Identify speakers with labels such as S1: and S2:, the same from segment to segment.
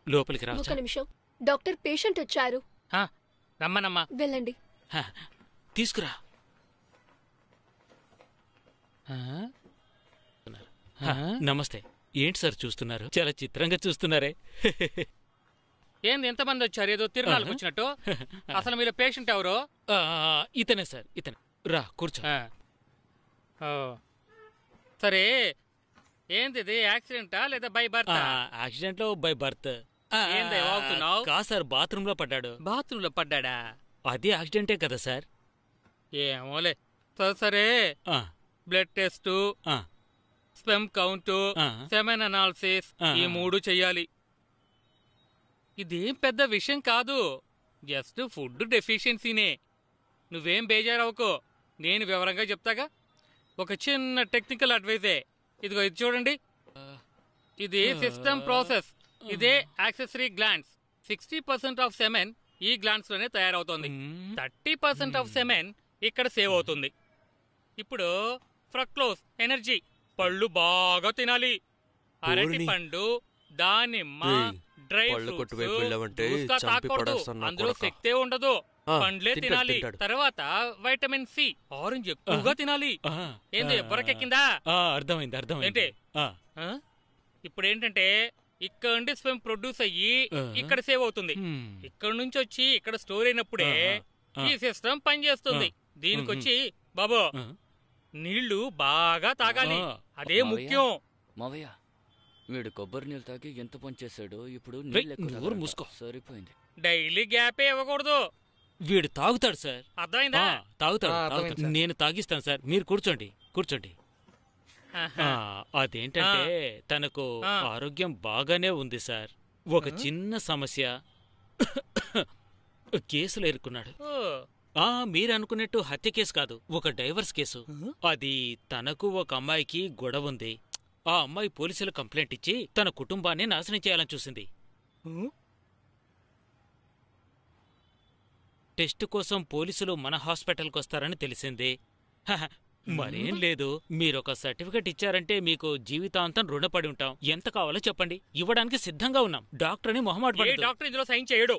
S1: లోపలికి
S2: ఒక
S1: రావచ్చా
S2: నిమిషం డాక్టర్ పేషెంట్ వచ్చారు
S3: ఆ, రమ్మనమ్మా
S2: వెళ్ళండి
S1: హ, తీసుకురా
S3: ఆ?
S1: హ, నమస్తే ఏంటి సార్ చూస్తున్నారు చాలా చిత్రంగా చూస్తున్నారే
S3: ఏంది ఎంతమంది వచ్చారు ఏదో తిరునాళ్ళకి వచ్చినట్టు అసలు మీరు పేషెంట్ ఎవరు
S1: ఆ, ఇతనే సార్ ఇతనే రా కూర్చో
S3: ఆ. ఓ. సరే ఏంది ఇది యాక్సిడెంటా లేదా బై బర్త్
S1: యాక్సిడెంట్ లో బై బర్త్
S3: ఏంది వాగుతున్నావ్?
S1: కా సార్ బాత్రూమ్ లో పడ్డాడు
S3: బాత్రూమ్ లో పడ్డాడా
S1: అది యాక్సిడెంటే కదా సార్
S3: ఏమోలే సరే, సరే
S1: ఆ,
S3: బ్లడ్ టెస్ట్
S1: ఆ,
S3: స్పెమ్ కౌంట్
S1: ఆ.
S3: సెమెన్ అనాలిసిస్
S1: ఆ.
S3: ఈ మూడు చెయ్యాలి ఇదేం పెద్ద విషయం కాదు జస్ట్ ఫుడ్ డెఫిషియన్సీనే నువ్వేం బేజారవుకో నేను వివరంగా చెప్తాగా ఒక చిన్న టెక్నికల్ అడ్వైజే ఇదిగో ఇది చూడండి ఇది సిస్టమ్ ప్రాసెస్ ఇదే accessory glands sixty percent of semen ఈ గ్లాండ్స్ లోనే తయారవుతోంది
S1: మ్మ్.
S3: థర్టీ పర్సెంట్ ఆఫ్ సెమెన్ ఇక్కడ సేవ్ అవుతుంది ఇప్పుడు ఫ్రక్లోస్ ఎనర్జీ పళ్ళు బాగా తినాలి అరటి
S4: పోరుని.
S3: పండు దానిమ్మ
S4: ఏయ్,
S3: డ్రై
S4: పళ్ళు
S3: ఫ్రూట్స్
S4: కొట్టు వైపు వెళ్ళావంటే
S3: జ్యూస్గా
S4: చంపి
S3: తాకూడదు
S4: పడేస్తాను నా
S3: అందులో
S4: కొడకా.
S3: శక్తే ఉండదు
S4: ఆ,
S3: పండ్లే
S4: తింటాడు,
S3: తినాలి
S4: తింటాడు.
S3: తర్వాత వైటమిన్ సి ఆరెంజ్ ఎక్కువగా తినాలి
S1: ఆ,
S3: ఏంది
S1: ఆ,
S3: బుర్రకెక్కిందా
S1: ఆ, అర్థమైంది అర్థమైంది
S3: ఏంటి?
S1: ఆ,
S3: ఆ? ఇప్పుడు ఏంటంటే ఇక్కడ నుండి స్పెమ్ ప్రొడ్యూస్ అయ్యి
S1: ఆ.
S3: ఇక్కడ సేవ్ అవుతుంది
S1: హ్మ్.
S3: ఇక్కడ నుంచి వచ్చి ఇక్కడ స్టోర్ అయినప్పుడే
S1: ఆహా.
S3: ఈ సిస్టమ్ పనిచేస్తుంది
S1: ఆ.
S3: దీనికి వచ్చి బాబు
S1: ఆ,
S3: నీళ్లు బాగా తాగాలి
S1: ఆ.
S3: అదే
S5: మావయ్య?
S3: ముఖ్యం
S5: మావయ్య వీడు కొబ్బరి నీళ్ళు తాగి ఎంత పని చేశాడు ఇప్పుడు
S1: రేయ్,
S5: నీళ్ళు ఎక్కువ
S1: నోరు
S5: తాగాలంట.
S1: మూసుకో.
S5: సరిపోయింది
S3: డైలీ గ్యాపే ఇవ్వకూడదు
S1: వీడు తాగుతాడు సార్
S3: అర్థమైందా
S1: ఆ, తాగుతాడు
S6: ఆ, అర్థమైంది
S1: తాగుతాడు.
S6: సార్.
S1: నేను తాగిస్తాను సార్ మీరు కూర్చోండి కూర్చోండి
S3: ఆహా.
S1: ఆ, అదేంటంటే తనకు
S3: ఆ.
S1: ఆరోగ్యం బాగానే ఉంది సార్ ఒక చిన్న సమస్య కేసులో ఎరుకున్నాడు
S3: ఓ,
S1: ఆ మీరు అనుకున్నట్టు హత్య కేసు కాదు ఒక డైవర్స్ కేసు అది తనకు ఒక అమ్మాయికి గొడవ ఉంది ఆ అమ్మాయి పోలీసులు కంప్లైంట్ ఇచ్చి తన కుటుంబాన్ని నాశనం చేయాలని చూసింది టెస్ట్ కోసం పోలీసులు మన హాస్పిటల్కి వస్తారని తెలిసింది హహ, మరేం లేదు మీరొక సర్టిఫికెట్ ఇచ్చారంటే మీకు జీవితాంతం రుణపడి ఉంటాం ఎంత కావాలో చెప్పండి ఇవ్వడానికి సిద్ధంగా ఉన్నాం డాక్టర్ అని మొహమాట
S3: ఏ
S1: పడదు
S3: డాక్టర్ ఇందులో సైన్ చేయడు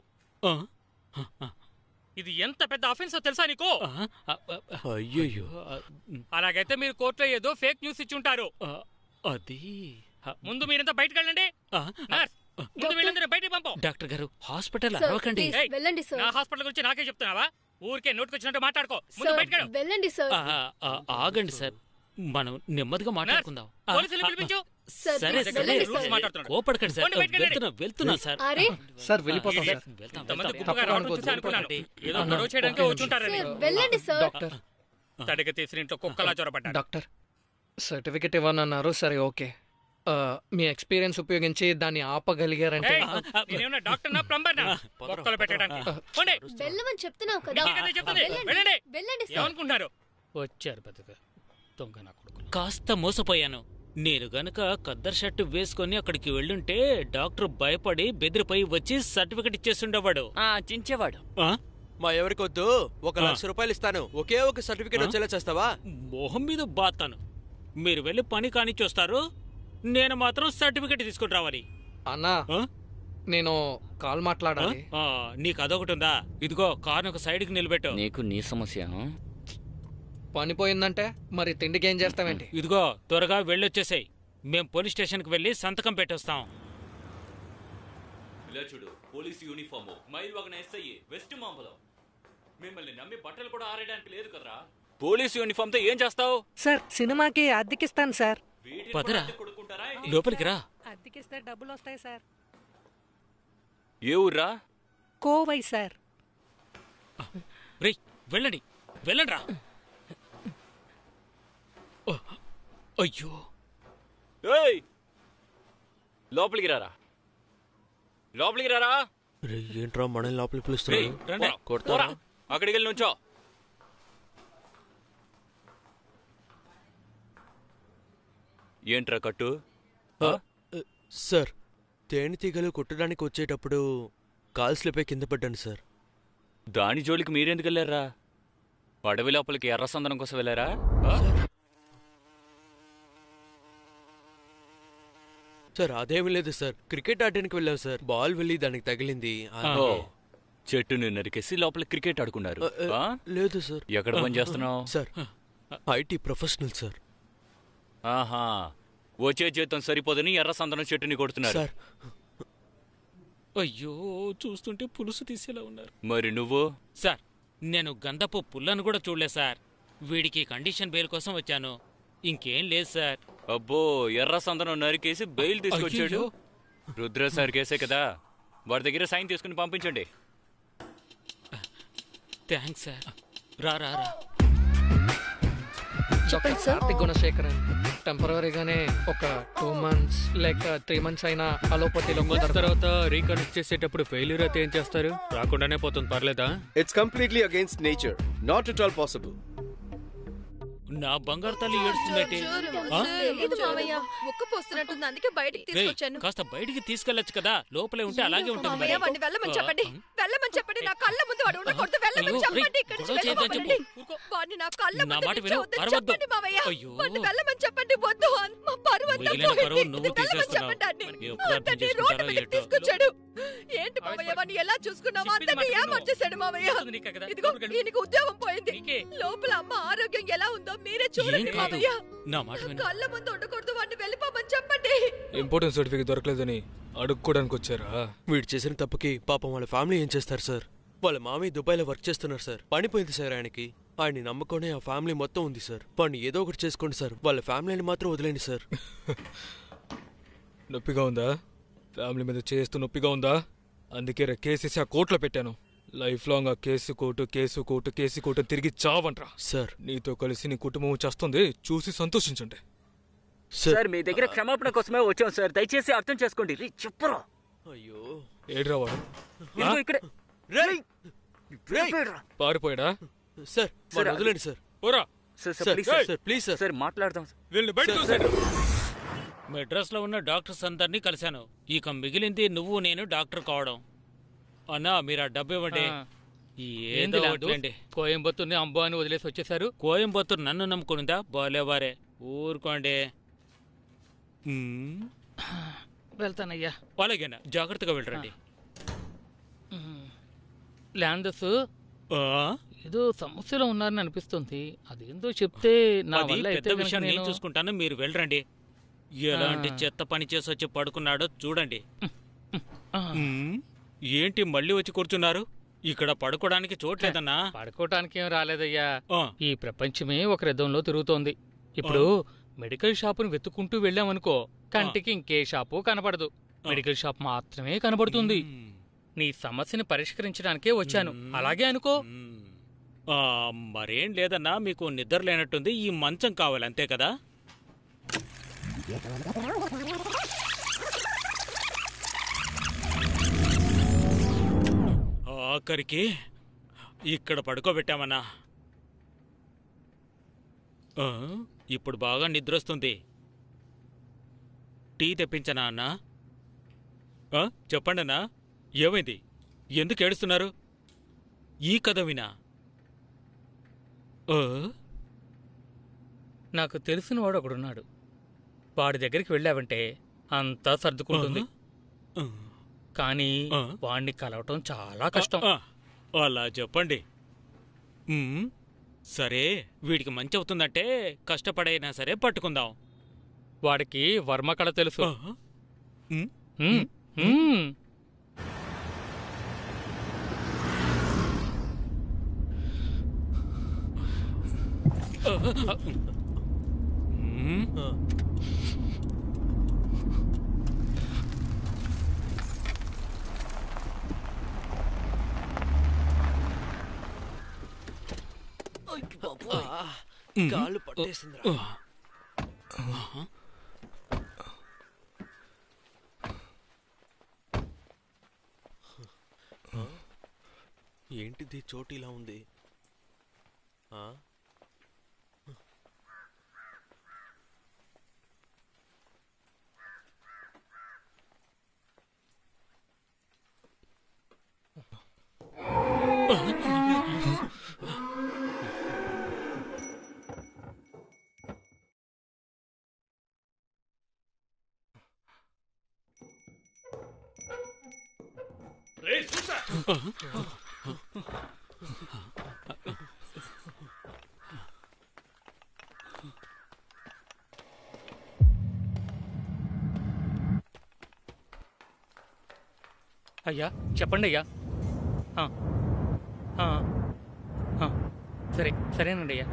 S3: ఇది ఎంత పెద్ద అఫెన్స్ తెలుసా నీకు
S4: అయ్యయ్యో
S3: అలాగైతే మీరు కోర్టులో ఏదో ఫేక్ న్యూస్ ఇచ్చి ఉంటారు
S1: అది హ,
S3: ముందు మీరంతా బయటకు వెళ్ళండి
S1: ఆ,
S3: నర్స్ ముందు వీళ్ళందరూ బయటికి పంపం
S1: డాక్టర్ గారు హాస్పిటల్
S2: సార్
S1: అరవకండి
S2: ప్లీజ్
S3: ఏయ్,
S2: వెళ్ళండి సార్
S3: నా హాస్పిటల్ గురించి నాకే చెప్తున్నావా ఊరికే నోటుకొచ్చినట్టు మాట్లాడుకో ముందు
S2: సార్
S3: బయటకు వెళ్ళు.
S2: వెళ్ళండి సార్
S1: ఆ, ఆ, ఆగండి సార్ మనం నెమ్మదిగా మాట్లాడుకుందాం ఆ,
S3: పోలీసులు
S1: ఆ,
S3: పిలిపించు
S2: సార్
S1: సరే
S2: ప్లీజ్
S1: సరే
S2: వెళ్ళండి
S3: రూల్స్
S2: సార్
S3: మాట్లాడుతున్నాడు.
S1: కోపడకండి సార్
S3: పోండి, బయటికి వెళ్ళండి.
S1: వెళ్తున్నా వెళ్తున్నా సార్
S2: అరే
S6: సార్ వెళ్ళిపోతాం సార్
S1: వెళ్తాం
S3: ఇంతమంది
S1: వెళ్తాం
S3: గుంపుగా రావడం చూసి అనుకున్నాను ఏదో గొడవ చేయడానికి
S6: ఒకే
S3: వచ్చుంటారని
S2: సార్ వెళ్ళండి సార్
S6: డాక్టర్
S3: తడిగ తీసిన ఇంట్లో కుక్కలా జ్వరపడ్డాడు
S6: డాక్టర్ సర్టిఫికెట్ ఇవ్వనన్నారు సరే ఓకే ఆ, మీ ఎక్స్పీరియన్స్ ఉపయోగించి దాన్ని ఆపగలిగారంటే
S3: ఏయ్, నేనేమన్నా డాక్టర్ నా ప్లంబర్ నా కుక్కలు పెట్టడానికి పోండి
S2: వెళ్ళమని చెప్తున్నావు కదా
S3: నీకే కదా చెప్తుంది.
S2: వెళ్ళండి.
S3: వెళ్ళండి.
S2: వెళ్ళండి సార్
S3: ఏమనుకుంటున్నారు వచ్చారు పెద్దగా దొంగ నా కొడుకు
S1: కాస్త మోసపోయాను నేను గనక కద్దర్ షర్టు వేసుకొని అక్కడికి వెళ్ళుంటే డాక్టర్ భయపడి బెదిరిపోయి వచ్చి సర్టిఫికెట్ ఇచ్చేస్తుండేవాడు
S5: ఆ చించేవాడు
S1: ఆ?
S4: మా ఎవరికొద్దు ఒక
S1: ఆ.
S4: లక్ష రూపాయలు ఇస్తాను ఒకే ఒక సర్టిఫికేట్
S1: ఆ?
S4: వచ్చేలా చేస్తావా
S1: మొహం మీద బాతాను మీరు వెళ్ళి పని కానిచ్చొస్తారు నేను మాత్రం సర్టిఫికెట్ తీసుకుని రావాలి
S6: అన్నా
S1: ఆ?
S6: నేను కాల్
S1: ఆ?
S6: మాట్లాడాలి
S1: ఆ, నీకు అదొకటి ఉందా ఇదిగో కార్ను ఒక సైడ్కి నిలబెట్టు
S5: నీకు నీ సమస్య ఆ?
S6: పని పోయిందంటే మరి తిండికి ఏం చేస్తావేంటి
S1: ఇదిగో త్వరగా వెళ్ళొచ్చేసాయి మేం పోలీస్ స్టేషన్కి వెళ్ళి సంతకం పెట్టొస్తాం
S7: ఇలా చూడు పోలీస్ యూనిఫామ్ మైల్ వాగన ఎస్ఐ వెస్ట్ మాంబలం మిమ్మల్ని నమ్మి బట్టలు కూడా ఆరేయడానికి లేదు కదరా పోలీస్ యూనిఫామ్ తో ఏం చేస్తావు
S8: సార్ సినిమాకి అద్దెకిస్తాను సార్
S7: వీటిని
S1: పదరా.
S7: కూడా అద్దెకు కొడుకుంటారా ఏంటి?
S1: లోపలికి రా
S8: అద్దెకిస్తే డబ్బులు వస్తాయి సార్
S7: ఏ ఊర్రా
S8: కోవై సార్
S1: రేయ్ వెళ్ళండి వెళ్ళండి రా ఓ, అయ్యో
S7: ఏయ్ లోపలికి రారా లోపలికి రారా
S4: రే, ఏంట్రా మనల్ని లోపలికి
S7: రేయ్,
S4: పిలుస్తున్నాడు
S7: రండి.
S4: కొడతారా?
S7: పోరా. అక్కడికి వెళ్ళి నుంచో ఏంట్రా కట్టు
S4: ఆ, ఆ, సార్ తేనెటీగలు కొట్టడానికి వచ్చేటప్పుడు కాల్ స్లిప్ అయి కింద పడ్డాను సార్
S7: దాని జోలికి మీరెందుకు వెళ్ళారా అడవి లోపలికి ఎర్ర సందనం కోసం వెళ్ళారా ఆ?
S4: సార్ అదేమీ లేదు సార్ క్రికెట్ ఆడడానికి వెళ్ళాం సార్ బాల్ వెళ్ళి దానికి తగిలింది
S7: ఓ
S4: అందుకే.
S7: చెట్టుని నరికేసి లోపల క్రికెట్ ఆడుకున్నారు
S4: ఆ, ఆ,
S7: ఆ?
S4: లేదు సార్
S7: ఎక్కడ పని చేస్తున్నావు
S4: సార్ ఐటీ ప్రొఫెషనల్ సార్
S7: ఆహా వచ్చే జీతం సరిపోదని ఎర్ర సందనం చెట్టుని కొడుతున్నారు
S4: సార్
S1: అయ్యో చూస్తుంటే పులుసు తీసేలా ఉన్నారు
S7: మరి నువ్వు
S1: సార్ నేను గంధపు పుల్లను కూడా చూడలేదు సార్ వీడికి కండిషన్ బెయిల్ కోసం వచ్చాను ఇంకేం లేదు సార్
S7: అబ్బో ఎర్ర సందనం నరికేసి బెయిల్ తీసుకొచ్చాడు
S1: అయ్యయ్యో.
S7: రుద్ర సార్ కేసే కదా వాడి దగ్గర సైన్ తీసుకుని పంపించండి
S1: థ్యాంక్స్ సార్ రా రా రా
S2: చెప్పండి సార్
S6: కార్తిక్ గుణశేఖరన్ టెంపరీగానే ఒక టూ మంత్స్ లేక త్రీ మంత్స్ అయినా అలోపతిలో కుదరదు.
S3: తర్వాత రీకనెక్ట్ చేసేటప్పుడు ఫెయిల్యూర్ అయితే ఏం చేస్తారు రాకుండానే పోతుంది పర్లేదా
S9: It's completely against nature. Not at all possible.
S1: నా బంగారు తల్లి ఏడుస్తుందటి ఆ?
S2: తెలీదు మావయ్య ముక్క పోస్తున్నట్టుంది అందుకే బయటికి
S1: రేయ్,
S2: తీసుకొచ్చాను
S1: కాస్త బయటికి తీసుకెళ్ళొచ్చు కదా లోపలే ఉంటే అలాగే ఉంటుంది మరి
S2: మావయ్య వాడిని వెళ్ళమని చెప్పండి వెళ్ళమని చెప్పండి నా కళ్ళ ముందు వాడు ఉండకూడదు వెళ్ళమని
S1: అయ్యో,
S2: చెప్పండి
S1: రేయ్,
S2: ఇక్కడి
S1: గొడవ
S2: నుంచి
S1: చేయొద్దని
S2: వెళ్ళమనండి.
S1: చెప్పు.
S2: వాడిని నా కళ్ళ
S1: నా
S2: ముందు
S1: మాట విను,
S2: నిల్చోవద్దని
S1: అరవద్దు.
S2: చెప్పండి మావయ్య
S1: అయ్యో.
S2: వాడిని వెళ్ళమని చెప్పండి వద్దు మా పరువు అంతా
S1: మిగిలిన
S2: పోయింది.
S1: పరువు నువ్వు
S2: వెళ్ళమని
S1: తీసేస్తున్నావు.
S2: చెప్పండి అన్ని.
S1: ఎప్పుడు అర్థం
S2: అతన్ని
S1: చేసుకుంటారో
S2: రోడ్డు మీదకి
S1: ఏటో.
S2: తీసుకొచ్చాడు ఏంటి మావయ్య వాడిని ఎలా చూసుకున్నావా
S3: చెప్పింది
S2: అందరినీ
S3: మాట విను.
S2: ఏమర్చేశాడు మావయ్య
S3: చెప్తుంది నీకే కదా,
S2: ఇదిగో
S3: లోపలికి వెళ్ళు.
S2: ఈయనకి ఉద్యోగం పోయింది
S3: నీకే.
S2: లోపల అమ్మ ఆరోగ్యం ఎలా ఉందో మీరే
S1: ఏం
S2: చూడండి
S1: కాదు
S2: మావయ్య
S1: నా మాట విను
S2: కళ్ళ ముందు ఉండకూడదు వాడిని వెళ్ళిపోమని చెప్పండి
S10: ఇంపార్టెన్స్ సర్టిఫికేట్ దొరకలేదని అడుక్కోవడానికి వచ్చారా
S4: వీడు చేసిన తప్పుకి పాపం వాళ్ళ ఫ్యామిలీ ఏం చేస్తారు సార్ వాళ్ళ మామయ్య దుబాయ్లో వర్క్ చేస్తున్నారు సార్ పనిపోయింది సార్ ఆయనకి ఆయన్ని నమ్ముకొని ఆ ఫ్యామిలీ మొత్తం ఉంది సార్ వాడిని ఏదో ఒకటి చేసుకోండి సార్ వాళ్ళ ఫ్యామిలీని మాత్రం వదిలేండి సార్
S10: నొప్పిగా ఉందా ఫ్యామిలీ మీద చేస్తూ నొప్పిగా ఉందా అందుకే రా కేసేసి ఆ కోర్టులో పెట్టాను లైఫ్ లాంగ్ ఆ case court case court case court అని తిరిగి చావంట్రా
S4: సార్
S10: నీతో కలిసి నీ కుటుంబం చేస్తుంది చూసి సంతోషించండి
S4: సార్
S7: సార్ మీ దగ్గర క్షమాపణ కోసమే వచ్చాం సార్ దయచేసి అర్థం చేసుకోండి రీ, చెప్పరా
S4: అయ్యో
S10: ఏడ్రా వాడు
S7: ఇదిగో ఇక్కడే
S4: రేయ్! రేయ్!
S10: పారిపోయాడా
S4: సార్
S7: సార్,
S4: వాడిని
S7: అది-
S4: వదిలేండి సార్
S10: ఓరా
S7: sir sir
S4: sir
S7: please
S4: sir
S7: sir
S4: sir please sir
S7: sir మాట్లాడదాం సార్.
S10: వీళ్ళని బయట
S4: సార్,
S1: మెడ్రాస్ లో ఉన్న డాక్టర్స్ అందరినీ కలిశాను ఇక మిగిలింది నువ్వు నేను డాక్టర్ కావడం అన్నా మీరు ఆ డబ్బు ఇవ్వండి
S3: ఆ.
S1: ఏదో
S3: ఏంది లాందు?
S1: ఒకటిలేండి
S3: కోయంబత్తూర్ని అంబో అని వదిలేసి వచ్చేసారు
S1: కోయంబత్తూరు నన్ను నమ్ముకునిందా బాలేవారే ఊరుకోండి మ్మ్.
S3: వెళ్తానయ్యా
S1: అలాగేనా జాగ్రత్తగా వెళ్ళరండి
S3: ల్యాండస్
S1: ఆ?
S3: ఏదో సమస్యలో ఉన్నారని అనిపిస్తుంది అదేందో చెప్తే నా
S1: అది
S3: వల్ల అయితే
S1: పెద్ద
S3: గనుక
S1: విషయం నేను
S3: నేను-
S1: చూసుకుంటాను మీరు వెళ్ళరండి ఎలాంటి
S3: ఆ.
S1: చెత్త పని చేసి వచ్చి పడుకున్నాడో చూడండి
S3: ఆ,
S1: మ్మ్. ఏంటి మళ్ళీ వచ్చి కూర్చున్నారు ఇక్కడ పడుకోవడానికి చోట్లేదన్నా
S3: పడుకోవటానికి ఏం రాలేదయ్యా
S1: ఆ,
S3: ఈ ప్రపంచమే ఒక రథంలో తిరుగుతోంది ఇప్పుడు మెడికల్ షాపును వెతుక్కుంటూ వెళ్ళామనుకో కంటికి ఇంకే షాపు కనపడదు మెడికల్ షాప్ మాత్రమే కనబడుతుంది
S1: మ్మ్.
S3: నీ సమస్యని పరిష్కరించడానికే వచ్చాను అలాగే అనుకో
S1: మ్మ్. ఆ, మరేం లేదన్నా మీకు నిద్ర లేనట్టుంది ఈ మంచం కావాలి అంతే కదా ఆఖరికి ఇక్కడ పడుకోబెట్టామన్నా ఆ, ఇప్పుడు బాగా నిద్రొస్తుంది టీ తెప్పించనా అన్నా ఆ, చెప్పండన్నా ఏమైంది ఎందుకు ఏడుస్తున్నారు ఈ కథ వినా ఆ,
S3: నాకు తెలిసిన వాడు ఒకడున్నాడు వాడి దగ్గరికి వెళ్ళావంటే అంతా సర్దుకుంటుంది
S1: ఆ,
S3: కానీ
S1: ఆ.
S3: వాణ్ణి కలవటం చాలా కష్టం
S1: ఆ, అలా చెప్పండి మ్మ్. సరే వీడికి మంచి అవుతుందంటే కష్టపడైనా సరే పట్టుకుందాం
S3: వాడికి వర్మ కళ తెలుసు
S1: ఆ, మ్మ్.
S3: హ్మ్, హ్మ్.
S1: మ్మ్.
S4: కాళ్ళు పట్టేసిందిరా ఏంటిది చోటు ఇలా ఉంది ఆ?
S3: అయ్యా చెప్పండి అయ్యా ఆ. ఆ. ఆ. సరే సరేనండి అయ్యా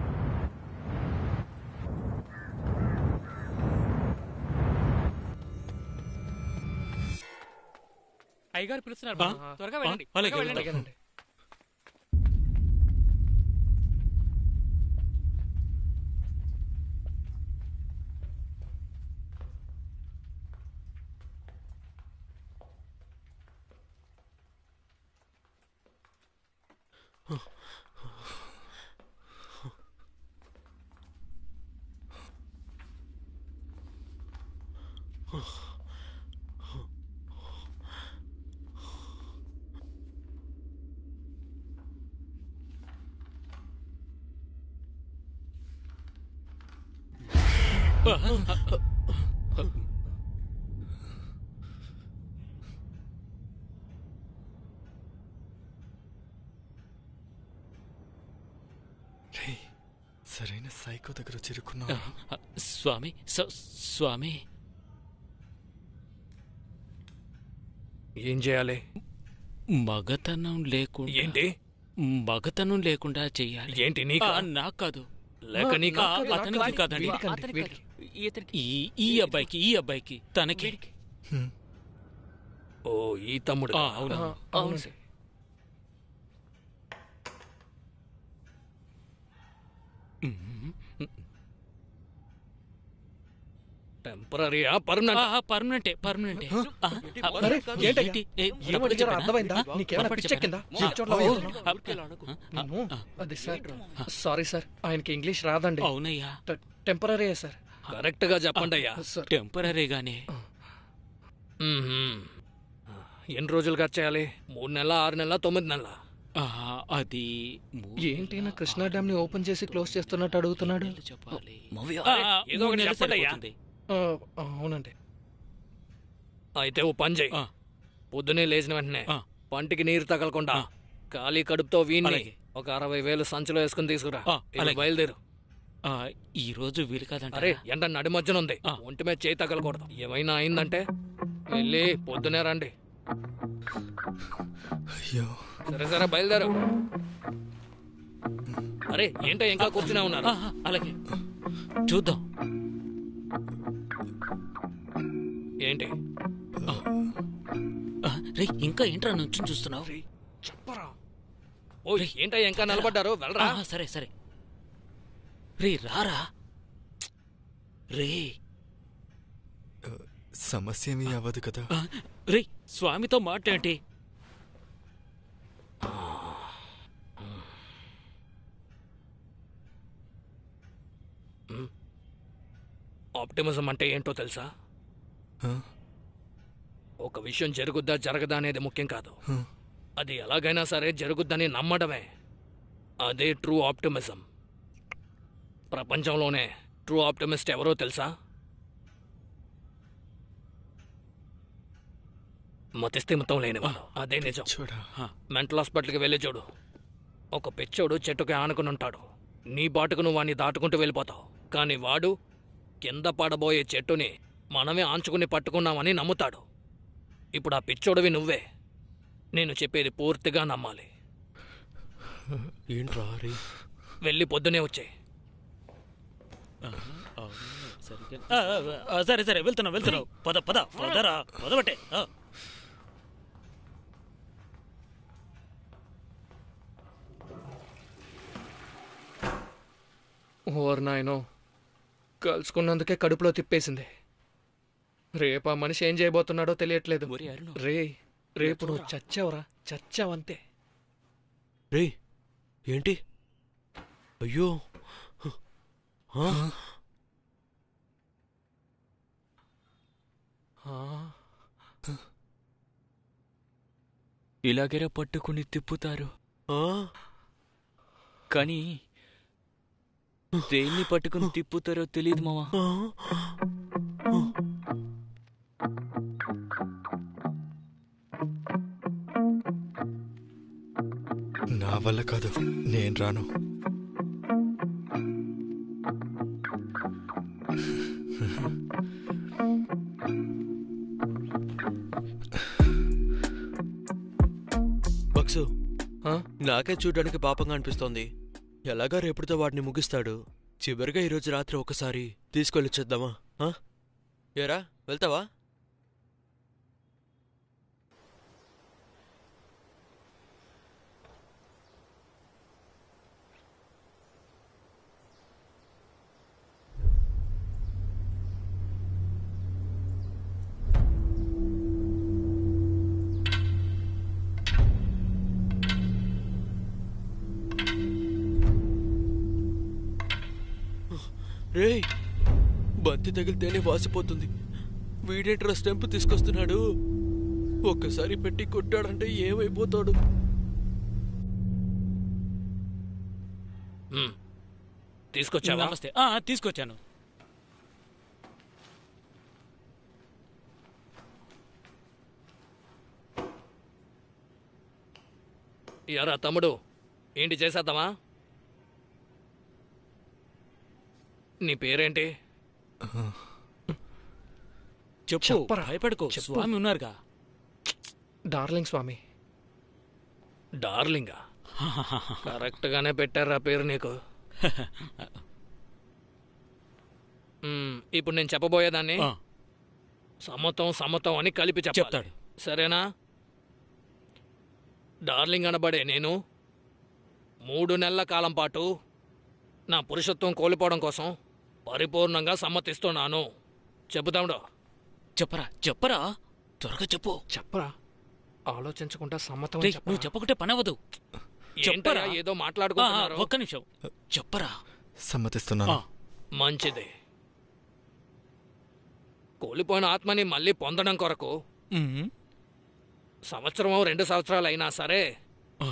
S3: అయ్యగారు పిలుస్తున్నారు బాబు.
S1: ఆ?
S3: త్వరగా
S1: ఆ?
S3: వెళ్ళండి
S1: అలాగే
S3: త్వరగా వెళ్ళండి
S1: వెళ్తాం.
S11: సరైన సైకో దగ్గర చిరుకున్నా
S1: స్వామి స- స్వామి
S6: ఏం చేయాలి
S1: మగతనం లేకుండా
S6: ఏంటి
S1: మగతనం లేకుండా చెయ్యాలి
S6: ఏంటి నీకా?
S1: ఆ, నాకు కాదు
S6: లేక నీకా?
S1: ఆ, అతనికి కాదండి
S6: వీడికండి, వీడికి.
S1: ఈ ఈ అబ్బాయికి ఈ అబ్బాయికి తనకి
S6: ఓ ఈ తమ్ముడు
S1: ఆ, అవును.
S6: అవును టెంపరీయా పర్మనెంట్
S1: పర్మనెంటే పర్మనెంటే ఆ, ఆ,
S6: అరే, ఏంటయ్యా?
S1: ఏంటి? ఏ,
S6: ఏం
S1: తప్పక
S6: అడిగారో
S1: చెప్పానా?
S6: అర్థమైందా? నీకేమైనా
S1: తప్పక
S6: పిచ్చెక్కిందా?
S1: చెప్పానా?
S6: ఈ చోట్ల
S1: ఓ,
S6: వాగుతున్నావు. నిన్ను అది సార్ సారీ సార్ ఆయనకి ఇంగ్లీష్ రాదండి
S1: అవునయ్యా
S6: టెంపరీ సార్ కరెక్ట్ గా చెప్పండి అయ్యా
S1: టెంపరీగానే
S6: ఎన్ని రోజులు ఖర్చు చేయాలి మూడు నెలల ఆరు నెలల తొమ్మిది నెలల
S1: ఆ, అది
S6: ఏంటి నా కృష్ణా డ్యామ్ ని ఓపెన్ చేసి క్లోజ్ చేస్తున్నట్టు అడుగుతున్నాడు
S1: చెప్పాలి
S6: ఆ, ఏదో ఒకటి చెప్పండి అయ్యా.
S1: సరిపోతుంది.
S6: ఆ, అవునండి అయితే ఓ పని చేయి పొద్దునే లేచిన వెంటనే పంటికి నీరు తగలకుండా ఖాళీ కడుపుతో వీణ్ణి
S1: అలాగే.
S6: ఒక అరవై వేలు సంచిలో వేసుకుని తీసుకురా
S1: ఆ,
S6: ఇక
S1: అలాగే.
S6: బయలుదేరు
S1: ఆ, ఈ రోజు వీలు కాదంట
S6: అరే ఎండ నడి మధ్యన ఉంది ఒంటి మీద చేయి తగలకూడదు ఏమైనా అయిందంటే వెళ్ళి పొద్దునే రండి
S11: అయ్యో
S6: సరే సరే బయలుదేరు అరే ఏంటో ఇంకా కూర్చునే ఉన్నారు
S1: ఆ, అలాగే చూద్దాం
S6: ఏంటి
S1: రే ఇంకా ఏంట్రా నుంచి చూస్తున్నావు
S6: చెప్పరా ఓ ఏంటయ్యా ఇంకా నిలబడ్డారు వెళ్ళరా
S1: ఆ, సరే సరే రే రారా రే
S11: సమస్య ఏమీ అవ్వదు కదా
S1: ఆ, రే స్వామితో మాట్లాడి
S6: ఆప్టిమిజం అంటే ఏంటో తెలుసా ఒక విషయం జరుగుద్దా జరగదా అనేది ముఖ్యం కాదు అది ఎలాగైనా సరే జరుగుద్దని నమ్మడమే అదే ట్రూ ఆప్టిమిజం ప్రపంచంలోనే ట్రూ ఆప్టిమిస్ట్ ఎవరో తెలుసా మతిస్థిమితం లేనివాడు అదే నిజం మెంటల్ హాస్పిటల్కి వెళ్ళి చూడు ఒక పిచ్చోడు చెట్టుకి ఆనుకుని ఉంటాడు నీ బాటుకు నువ్వు వాణ్ణి దాటుకుంటూ వెళ్ళిపోతావు కానీ వాడు కింద పడబోయే చెట్టుని మనమే ఆంచుకుని పట్టుకున్నామని నమ్ముతాడు ఇప్పుడు ఆ పిచ్చోడివి నువ్వే నేను చెప్పేది పూర్తిగా నమ్మాలి
S4: ఏంట్రా రే
S6: వెళ్ళి పొద్దునే వచ్చే
S1: ఆ, ఆ, ఆ, సరే సరే వెళ్తున్నావు వెళ్తున్నావు పద పద పదరా పదబట్టే ఆ.
S6: ఓర్ నాయనో కలుసుకున్నందుకే కడుపులో తిప్పేసింది రేపు ఆ మనిషి ఏం చేయబోతున్నాడో తెలియట్లేదు రే రేపు నువ్వు చచ్చావురా చచ్చావంతే
S4: రే ఏంటి అయ్యో ఆ?
S5: ఇలాగేరా పట్టుకుని తిప్పుతారు కానీ దేన్ని పట్టుకుని తిప్పుతారో తెలియదు మావా
S11: వల్ల కాదు నేను రాను
S4: బక్సు నాకే చూడడానికి పాపంగా అనిపిస్తోంది ఎలాగా రేపటితో వాడిని ముగిస్తాడు చివరిగా ఈరోజు రాత్రి ఒకసారి తీసుకెళ్ళొచ్చేద్దామా ఆ? ఏరా వెళ్తావా రేయ్ బంతి తగిలితేనే వాసిపోతుంది వీడేంట్రా స్టెంప్ తీసుకొస్తున్నాడు ఒక్కసారి పెట్టి కొట్టాడంటే ఏమైపోతాడు
S6: తీసుకొచ్చావా
S1: నమస్తే ఆ, తీసుకొచ్చాను
S6: ఎరా తమ్ముడు ఏంటి చేసేద్దామా నీ పేరేంటి
S1: చెప్పు
S6: చెప్పరా.
S1: భయపడుకో
S6: చెప్పు.
S1: స్వామి ఉన్నారుగా
S12: డార్లింగ్ స్వామి
S6: డార్లింగా కరెక్ట్ గానే పెట్టారా పేరు నీకు మ్మ్, ఇప్పుడు నేను చెప్పబోయేదాన్ని
S1: ఆ.
S6: సమ్మతం సమ్మతం అని కలిపి చెప్పాలి
S1: చెప్తాడు.
S6: సరేనా డార్లింగ్ అనబడే నేను మూడు నెలల కాలం పాటు నా పురుషత్వం కోల్పోవడం కోసం పరిపూర్ణంగా సమ్మతిస్తున్నాను చెబుతాముడో
S1: చెప్పరా చెప్పరా త్వరగా చెప్పు
S12: చెప్పరా ఆలోచించకుండా సమ్మతం
S1: రేయ్, నువ్వు చెప్పకుంటే పని అవ్వదు
S6: ఏంటయ్యా
S1: చెప్పరా
S6: ఏదో
S1: ఆ, ఆ,
S6: మాట్లాడుకుంటున్నారు
S1: ఒక్క నిమిషం చెప్పరా
S11: సమ్మతిస్తున్నాను
S6: మంచిది కోల్పోయిన ఆత్మని మళ్ళీ పొందడం కొరకు
S1: మ్మ్.
S6: సంవత్సరం రెండు సంవత్సరాలు అయినా సరే
S1: ఆ,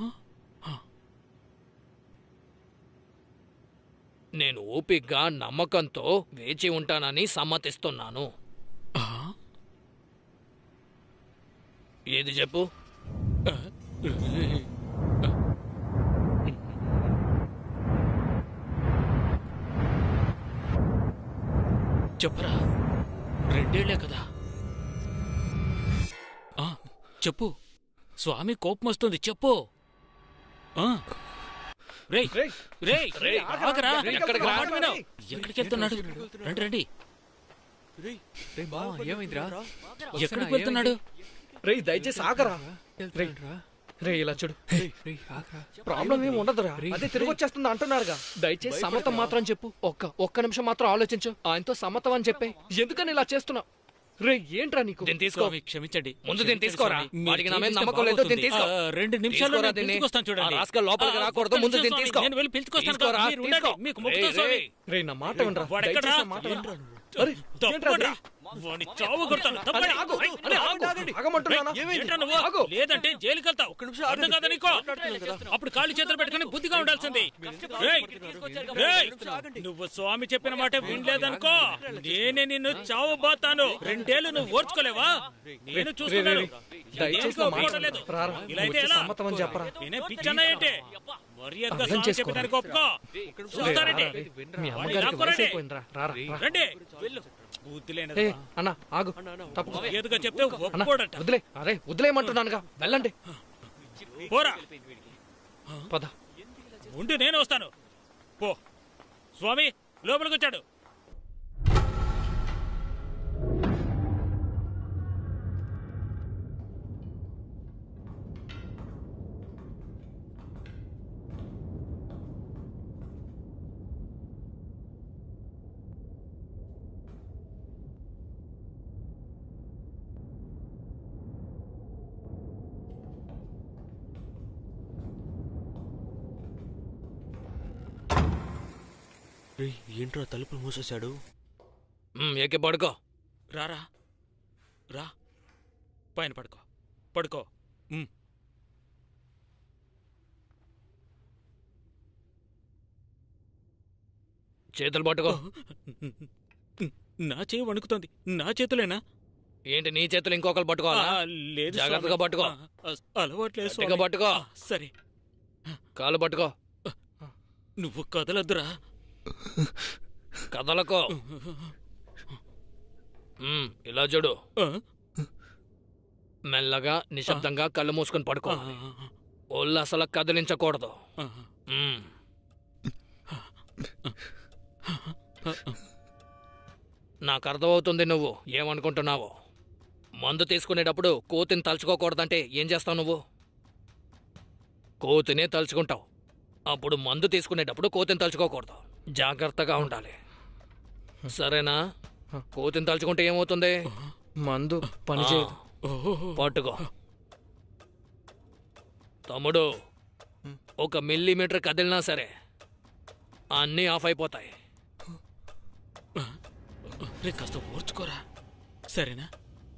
S6: నేను ఓపిగ్గా నమ్మకంతో వేచి ఉంటానని సమ్మతిస్తున్నాను
S1: ఆ,
S6: ఏది చెప్పు
S1: చెప్పరా రెండేళ్లే కదా ఆ, చెప్పు స్వామి కోపం వస్తుంది చెప్పు ఆ. రేయ్ రేయ్
S6: రేయ్,
S1: ఆగరా
S6: ఎక్కడికి రా?
S1: మాట విను. ఎక్కడికి వెళ్తున్నాడు రండి రండి
S12: ఏమైందిరా
S1: ఎక్కడికి వెళ్తున్నాడు
S12: రేయ్ దయచేసి ఆగరా రేయ్ రే ఇలా చూడు ప్రాబ్లం ఏమి ఉండదురా అదే తిరిగి వచ్చేస్తుంది అంటున్నారుగా దయచేసి సమ్మతం మాత్రం చెప్పు ఒక్క ఒక్క నిమిషం మాత్రం ఆలోచించు ఆయనతో సమ్మతం అని చెప్పే ఎందుకని ఇలా చేస్తున్నావు రే ఏంట్రా నీకు
S6: దీన్ని తీసుకో
S1: స్వామి క్షమించండి
S6: ముందు దీన్ని తీసుకోరా
S1: మీరు
S6: వాడికి నా మీద
S1: చేస్తే
S6: నమ్మకం లేదు దీన్ని తీసుకో
S1: బాగోతుంది. ఆ, రెండు నిమిషాల్లో
S6: తీసుకోరా
S1: నేను
S6: దీన్ని.
S1: పిలుచుకొస్తాను చూడండి
S6: ఆ రాస్కల్ లోపలికి
S1: ఆ,
S6: రాకూడదు
S1: ఒక్క
S6: ముందు
S1: నిమిషం
S6: దీన్ని
S1: స్వామి,
S6: తీసుకో
S1: నేను వెళ్ళి పిలుచుకొస్తాను
S6: తీసుకోరా,
S1: మీరు ఉండండి.
S6: తీసుకో.
S1: మీకు మొక్కుతాను
S6: రేయ్,
S1: స్వామి.
S6: రేయ్.
S12: రే నా మాట వినరా
S1: వాడు ఎక్కడ్రా?
S12: దయచేసి నా మాట వినరా అరే ఏంట్రా
S1: తప్పకుండా
S12: అది?
S1: వాడిని చావు కొడతాను
S12: అరే,
S1: తప్పండి.
S12: ఆగు.
S1: రేయ్,
S12: అరే, ఆగు.
S1: ఆగండి.
S12: ఆగమంటున్నానా?
S1: రేయ్, ఏంట్రా నువ్వు?
S12: ఆగు.
S1: లేదంటే జైలుకి వెళ్తావు అర్థం కాదా నీకో అప్పుడు కాళ్ళు చేతులు పెట్టుకుని బుద్ధిగా ఉండాల్సింది రేయ్, రేయ్, నువ్వు స్వామి చెప్పిన మాట వినలేదనుకో నేనే నిన్ను చావు బాతాను రెండేళ్లు నువ్వు ఓర్చుకోలేవా నేను చూస్తున్నాను
S12: దయచేసి
S1: దేనికో
S12: నా మాట
S1: ఒప్పుకోవట్లేదు.
S12: రారా.
S1: ఇలా అయితే
S12: వచ్చి
S1: ఎలా?
S12: సమ్మతం అని చెప్పరా.
S1: నేనే పిచ్చన్నా ఏంటి మర్యాదగా
S12: అర్థం
S1: స్వామి
S12: చేసుకోరా.
S1: చెప్పిన ఒప్పుకో చూస్తానండి
S12: రే, మీ
S1: వాడిని
S12: అమ్మగారికి
S1: లాక్కోరండి.
S12: వయసు అయిపోయిందిరా రారా రా.
S1: రండి బుద్ధి
S12: ఏ
S1: లేనిది
S12: అన్న ఆగు తప్పు
S1: మర్యాదగా చెప్తే
S12: అన్న
S1: ఒప్పుకోడట
S12: వదిలే అరే వదిలేయమంటున్నానుగా వెళ్ళండి
S1: పోరా
S12: పద
S1: ఉండి నేను వస్తాను పో స్వామి లోపలికి వచ్చాడు
S4: రే ఏంట్రా తలుపులు మూసేశాడు
S6: మ్మ్, ఎక్కి పడుకో
S1: రారా రా పైన పడుకో పడుకో ఉమ్.
S6: చేతులు పట్టుకో
S1: నా చేయి వణుకుతోంది నా చేతులేనా
S6: ఏంటి నీ చేతులు ఇంకొకరు పట్టుకోవాలా
S1: ఆ, లేదు
S6: జాగ్రత్తగా
S1: స్వామి.
S6: పట్టుకో
S1: ఆ, ఆ, అలవాట్లేదు
S6: గట్టిగా
S1: స్వామి.
S6: పట్టుకో
S1: ఆ, సరే
S6: కాలు పట్టుకో
S1: నువ్వు కదలొద్దురా
S6: కదలకో మ్మ్, ఇలా చూడు మెల్లగా నిశ్శబ్దంగా కళ్ళు మూసుకొని పడుకోవాలి ఒళ్ళు అసలు కదిలించకూడదు మ్మ్. నాకు అర్థమవుతుంది నువ్వు ఏమనుకుంటున్నావు మందు తీసుకునేటప్పుడు కోతిని తలుచుకోకూడదంటే ఏం చేస్తావు నువ్వు కోతినే తలుచుకుంటావు అప్పుడు మందు తీసుకునేటప్పుడు కోతిని తలుచుకోకూడదు జాగ్రత్తగా ఉండాలి సరేనా కోతిని తలుచుకుంటే ఏమవుతుంది
S12: మందు పని చేయదు
S6: పట్టుకో తమ్ముడు ఒక మిల్లీమీటర్ కదిలినా సరే అన్నీ ఆఫ్ అయిపోతాయి
S1: రే కాస్త ఓర్చుకోరా సరేనా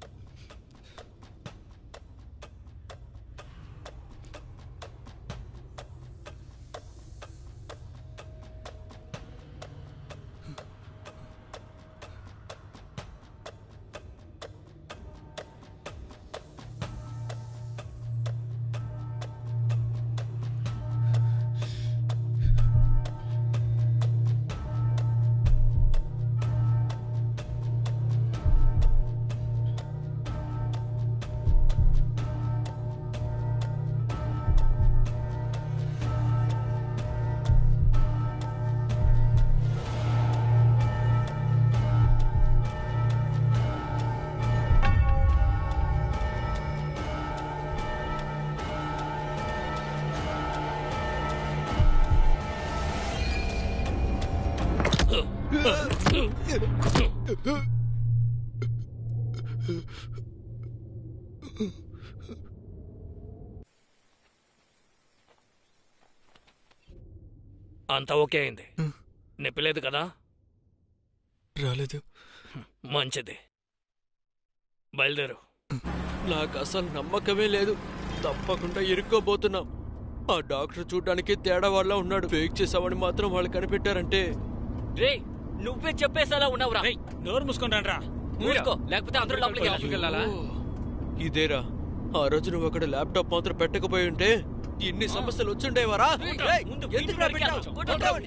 S6: అంతా ఓకే అయింది నొప్పి లేదు కదా
S11: రాలేదు
S6: మంచిది బయలుదేరు
S4: నాకు అసలు నమ్మకమే లేదు తప్పకుండా ఇరుక్కోబోతున్నాం ఆ డాక్టర్ చూడడానికి తేడా వాళ్ళ ఉన్నాడు ఫేక్ చేసామని మాత్రం వాళ్ళు కనిపెట్టారంటే
S5: రే నువ్వే చెప్పేసేలా ఉన్నావురా
S1: నోరు మూసుకొని రా
S5: మూసుకో లేకపోతే అందరూ లోపలికి వెళ్ళాలా
S4: ఇదేరా ఆ రోజు నువ్వు అక్కడ ల్యాప్టాప్ మాత్రం పెట్టకపోయి ఉంటే ఇన్ని సమస్యలు వచ్చుండేవారా ఏయ్, ఎందుకురా పెట్టావు?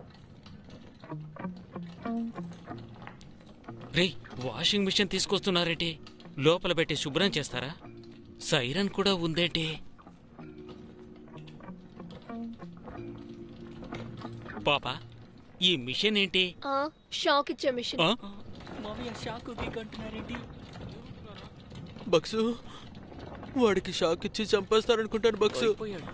S1: రే వాషింగ్ మిషన్ తీసుకొస్తున్నారేంటి లోపల పెట్టి శుభ్రం చేస్తారా సైరన్ కూడా ఉందేంటి పాప ఈ మిషన్ ఏంటి
S2: ఆ, షాక్ ఇచ్చే మిషన్
S1: ఆ?
S5: మామయ్య షాకు అంటున్నారేంటి
S4: బక్సు వాడికి షాక్ ఇచ్చి చంపేస్తారనుకుంటాను బక్సు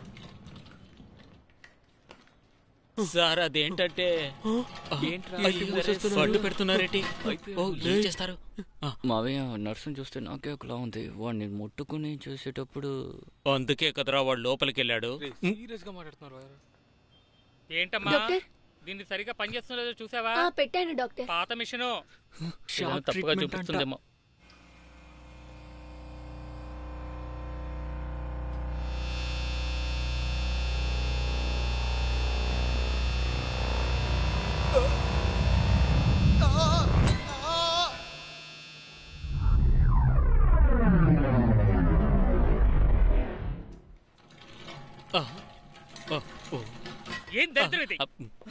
S1: సార్ అదేంటంటే
S5: ఏంట్రా?
S1: ఏంటి మూసేస్తున్నారు? అడ్డు పెడుతున్నారేంటి ఓ ఏం చేస్తారు
S5: మావయ్య నర్సుని చూస్తే నాకే ఒకలా ఉంది వాడిని ముట్టుకుని చేసేటప్పుడు
S1: అందుకే కదరా వాడు లోపలికి వెళ్ళాడు
S3: సీరియస్ గా మాట్లాడుతున్నారు ఏంటమ్మా
S2: డాక్టర్?
S3: దీన్ని సరిగా పనిచేస్తుందో లేదో చూసావా
S2: ఆ, పెట్టాను డాక్టర్
S3: పాత మిషను
S5: షాక్
S3: ఏదైనా తప్పుగా
S5: ట్రీట్మెంట్ అంట.
S3: చూపిస్తుందేమో ఏం దరిద్రం ఇది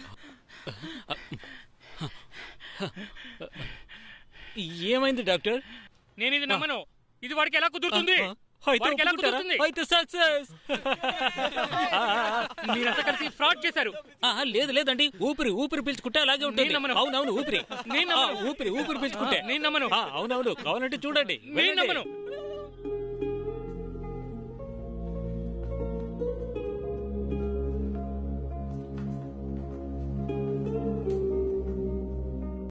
S1: ఏమైంది డాక్టర్
S3: నేను ఇది నమ్మను ఇది వాడికి ఎలా కుదురుతుంది
S1: అయితే
S3: వాడికి ఎలా
S1: ఒప్పుకుంటారా?
S3: కుదురుతుంది
S1: అయితే సక్సెస్
S3: మీరంతా కలిసి ఫ్రాడ్ చేశారు
S1: లేదు లేదండి ఊపిరి ఊపిరి పీల్చుకుంటే అలాగే ఉంటుంది
S3: నేను నమ్మను.
S1: అవునవును ఊపిరి
S3: నేను
S1: ఆ,
S3: నమ్మను.
S1: ఊపిరి ఊపిరి పీల్చుకుంటే
S3: నేను నమ్మను
S1: ఆ, అవునవును కావాలంటే చూడండి
S3: నేను
S1: వెళ్ళండి.
S3: నమ్మను